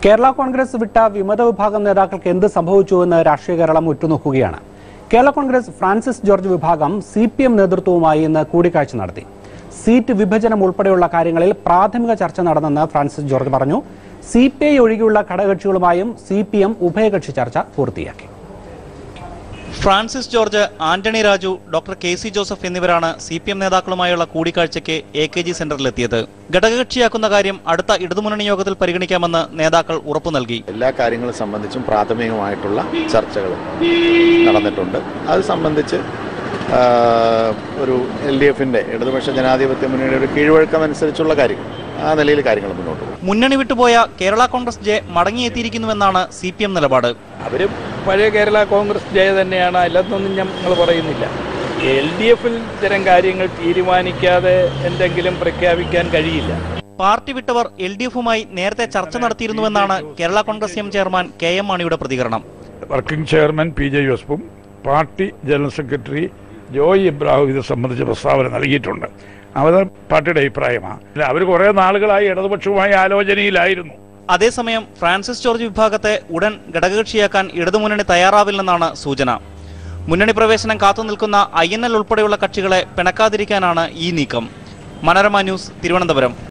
കേരള കോൺഗ്രസ് വിട്ട വിമത വിഭാഗം നേതാക്കൾക്ക് എന്ത് സംഭവിച്ചുവെന്ന് രാഷ്ട്രീയ കേരളം ഉറ്റുനോക്കുകയാണ് കേരള കോൺഗ്രസ് ഫ്രാൻസിസ് ജോർജ് വിഭാഗം സി പി എം നേതൃത്വവുമായി ഇന്ന് കൂടിക്കാഴ്ച നടത്തി സീറ്റ് വിഭജനം ഉൾപ്പെടെയുള്ള കാര്യങ്ങളിൽ പ്രാഥമിക ചർച്ച നടന്നെന്ന് ഫ്രാൻസിസ് ജോർജ് പറഞ്ഞു സി പി ഐ ഒഴികെയുള്ള ഘടകകക്ഷികളുമായും സി പി എം ഉഭയകക്ഷി ചർച്ച പൂർത്തിയാക്കി Francis George Antony Raju doctor K C Joseph എന്നിവരാണ് സി പി എം നേതാക്കളുമായുള്ള കൂടിക്കാഴ്ചയ്ക്ക് എ കെ ജി സെന്ററിലെത്തിയത് ഘടകകക്ഷിയാക്കുന്ന കാര്യം അടുത്ത ഇടതുമുന്നണി യോഗത്തിൽ പരിഗണിക്കാമെന്ന് നേതാക്കൾ ഉറപ്പു നൽകി എല്ലാ കാര്യങ്ങളും സംബന്ധിച്ചും പ്രാഥമികമായിട്ടുള്ള ചർച്ചകൾ നടന്നിട്ടുണ്ട് അത് സംബന്ധിച്ച് ആ, ഒരു എൽ ഡി എഫിൻ്റെ ഇടതുപക്ഷ ജനാധിപത്യ മുന്നണിയുടെ ഒരു കീഴ്വഴക്കം അനുസരിച്ചുള്ള കാര്യങ്ങൾ ആ നിലയിൽ കാര്യങ്ങൾ മുന്നോട്ട് പോകും മുന്നണി വിട്ടുപോയ കേരള കോൺഗ്രസ് ജെ മടങ്ങിയെത്തിയിരിക്കുന്നുവെന്നാണ് സി പി എം നിലപാട് അവർ പഴയ കേരള കോൺഗ്രസ് ജയ തന്നെയാണ് അല്ലെന്നൊന്നും ഞങ്ങൾ പറയുന്നില്ല എൽ ഡി എഫിൽ ഇത്തരം കാര്യങ്ങൾ തീരുമാനിക്കാതെ എന്തെങ്കിലും പ്രഖ്യാപിക്കാൻ കഴിയില്ല പാർട്ടി വിട്ടവർ എൽ ഡി എഫുമായി നേരത്തെ ചർച്ച നടത്തിയിരുന്നുവെന്നാണ് Kerala Congress M chairman K M മാണിയുടെ പ്രതികരണം വർക്കിംഗ് ചെയർമാൻ പി ജെ യോസഫും party general secretary Joy Ibrahim ഇത് സംബന്ധിച്ച് പ്രസ്താവന നൽകിയിട്ടുണ്ട് അത് പാർട്ടിയുടെ അഭിപ്രായമാണ് അവർ കുറേ നാളുകളായി ഇടതുപക്ഷവുമായി ആലോചനയിലായിരുന്നു അതേസമയം ഫ്രാൻസിസ് ജോർജ് വിഭാഗത്തെ ഉടൻ ഘടകകക്ഷിയാക്കാൻ ഇടതുമുന്നണി തയ്യാറാവില്ലെന്നാണ് സൂചന മുന്നണി പ്രവേശനം കാത്തുനിൽക്കുന്ന ഐ എൻ എൽ ഉൾപ്പെടെയുള്ള കക്ഷികളെ പിണക്കാതിരിക്കാനാണ് ഈ നീക്കം മനോരമ ന്യൂസ് തിരുവനന്തപുരം